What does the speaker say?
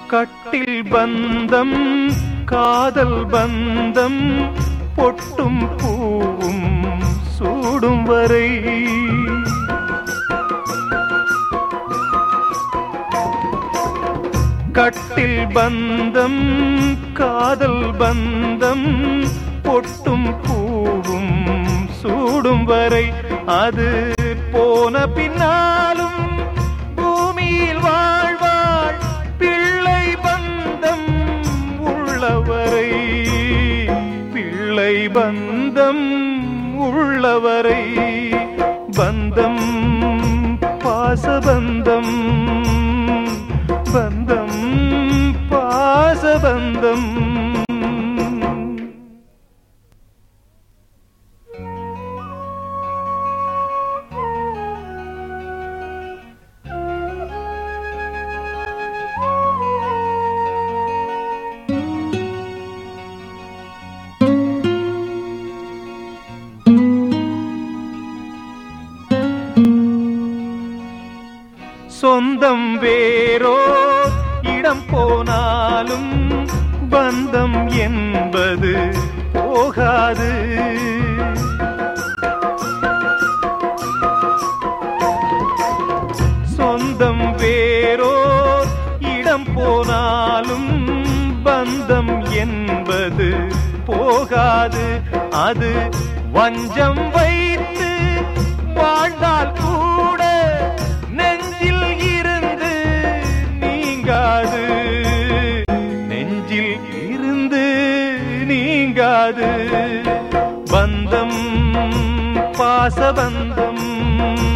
கட்டில் பந்தம் காதல் பந்தம் பொட்டும் பூவும் சூடும் வரை கட்டில் பந்தம் காதல் பந்தம் பொட்டும் பூவும் சூடும் வரை அது போன பின்னாலும் பூமியில் வாழ்வாள் பிள்ளை பந்தம் உள்ளவரை பிள்ளை பந்தம் உள்ளவரை பந்தம் பாசபந்தம் பந்தம் பாசபந்தம் சொந்தம் வேறோ இடம் போனாலும் பந்தம் என்பது போகாது சொந்தம் வேறோ இடம் போனாலும் பந்தம் என்பது போகாது அது வஞ்சம் வைத்து வாழ்ந்தால் கூட நெஞ்சில் இருந்து நீங்காது நெஞ்சில் இருந்து நீங்காது பந்தம் பாசபந்தம்